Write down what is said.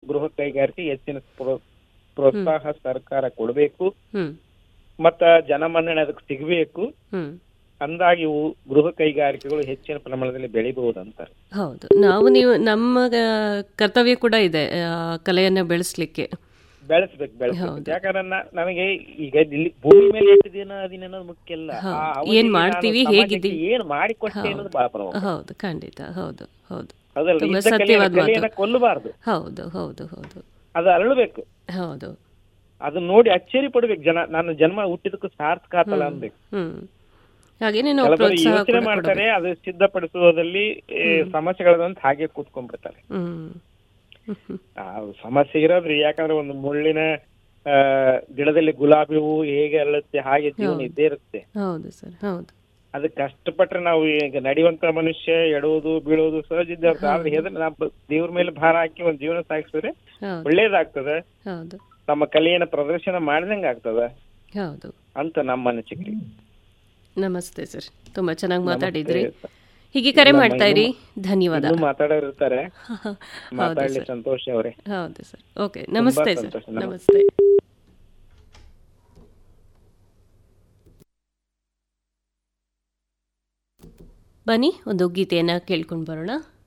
ಗೃಹ ಕೈಗಾರಿಕೆ ಹೆಚ್ಚಿನ ಪ್ರೋ- ಪ್ರೋತ್ಸಾಹ ಸರ್ಕಾರ ಕೊಡಬೇಕು ಹ್ಮ್ ಮತ್ತ ಜನಮನ್ನಣೆ ಅದಕ್ಕೆ ಸಿಗಬೇಕು ಹ್ಮ್ ಅಂದಾಗಿ ಇವು ಗೃಹ ಕೈಗಾರಿಕೆಗಳು ಹೆಚ್ಚಿನ ಪ್ರಮಾಣದಲ್ಲಿ ಬೆಳಿಬಹುದು ಅಂತಾರೆ ಹೌದು ನಾವು ನೀವು ನಮ್ಮ ಆ, ಕರ್ತವ್ಯ ಕೂಡ ಇದೆ ಆ, ಕಲೆಯನ್ನ ಬೆಳೆಸ್ಲಿಕ್ಕೆ ಬೆಳೆಸ್ಬೇಕು ಬೆಳೆಸ್ಬೇಕು ಯಾಕಂದ್ರೆ ನ- ನನಗೆ ಈಗ ಇಲ್ಲಿ ಭೂಮಿ ಮೇಲೆ ಎಷ್ಟು ದಿನ ಅದೀನಿ ಅನ್ನೋದು ಮುಖ್ಯ ಅಲ್ಲ ಆ ಹೌದು. ಅವಧಿಗೆ ಏನ್ ನಾನು ಮಾಡ್ತೀವಿ, ಸಮಾಜಕ್ಕೆ ಹೇಗಿದ್ದೀವಿ? ಏನ್ ಮಾಡಿಕೊಟ್ಟೆ ಅನ್ನೋದು ಬಹಳ ಪ್ರಮುಖ ಹೌದು ಖಂಡಿತ ಹೌದು ಹೌದು ಅದಲ್ಲ ತುಂಬಾ ಇದ್ದ ಕಲೆಯ- ಸತ್ಯವಾದ ಕಲೆಯನ್ನ ಮಾತು ಕೊಲ್ಲಬಾರ್ದು ಹೌದು ಹೌದು ಹೌದು ಅದು ಅರಳಬೇಕು ಹೌದು ಅದನ್ನ ನೋಡಿ ಅಚ್ಚರಿ ಪಡ್ಬೇಕು ಜನ ನನ್ನ ಜನ್ಮ ಹುಟ್ಟಿದಕ್ಕೂ ಸಾರ್ಥಕ ಆತಲ್ಲ ಅನ್ಬೇಕು ಹ್ಮ್ ಹಾಗೇನೆ ನಾವು ಕೆಲವರು ಪ್ರೋತ್ಸಾಹ ಯೋಚನೆ ಕೂಡ ಮಾಡ್ತಾರೆ ಅದು ಸಿದ್ಧಪಡಿಸುವುದಲ್ಲಿ ಏ, ಸಮಸ್ಯೆಗಳದಂತ ಹಾಗೆ ಕೂತ್ಕೊಂಡ್ಬಿಡ್ತಾರೆ ಹ್ಮ್ ಹ್ಮ್ ಹ್ಮ್ ಆ ಸಮಸ್ಯೆ ಇರೋದ್ರಿ ಯಾಕಂದ್ರೆ ಒಂದು ಮುಳ್ಳಿನ ಆ ಗಿಡದಲ್ಲಿ ಗುಲಾಬಿ ಹೂವು ಹೇಗೆ ಅರಳುತ್ತೆ ಹಾಗೆ ಜೀವನ ಇದ್ದೇ ಇರುತ್ತೆ ಹೌದು ಸರ್ ಹೌದು ಅದಕ್ಕೆ ಕಷ್ಟಪಟ್ರೆ ನಾವು ಈಗ ನಡೆಯುವಂತ ಮನುಷ್ಯ ಎಡುವುದು ಬೀಳೋದು ಸಹಜ ಇದ್ದೇ ಇರುತ್ತೆ ಆದ್ರೆ ಹೆದ್ರ ನಾವು ದೇವ್ರ ಮೇಲೆ ಭಾರ ಹಾಕಿ ಒಂದ್ ಜೀವನ ಸಾಗಿಸಿದ್ರೆ ಹೌದು ಒಳ್ಳೇದಾಗ್ತದೆ ಹೌದು ನಮ್ಮ ಕಲೆಯನ್ನ ಪ್ರದರ್ಶನ ಮಾಡ್ದಂಗ ಆಗ್ತದ ಹೌದು ಅಂತ ನಮ್ಮ ಅನಿಸಿಕೆ ನಮಸ್ತೆ ಸರ್ ತುಂಬಾ ಚೆನ್ನಾಗಿ ಮಾತಾಡಿದ್ರಿ ನಮಸ್ತೆ. ಹೀಗೆ ಕರೆ ಮಾಡ್ತಾ ಇರಿ ಧನ್ಯವಾದ ಇನ್ನೂ ಮಾತಾಡೋರು ಇರ್ತಾರೆ ಹೌದು ಮಾತಾಡ್ಲಿ ಸರ್ ಸಂತೋಷ ಅವರೇ ಹೌದು ಸರ್ ಓಕೆ ನಮಸ್ತೆ ಸರ್ ಸಂತೋಷ. ನಮಸ್ತೆ. ನಮಸ್ತೆ ಬನ್ನಿ ಒಂದು ಗೀತೆಯನ್ನ ಕೇಳ್ಕೊಂಡು ಬರೋಣ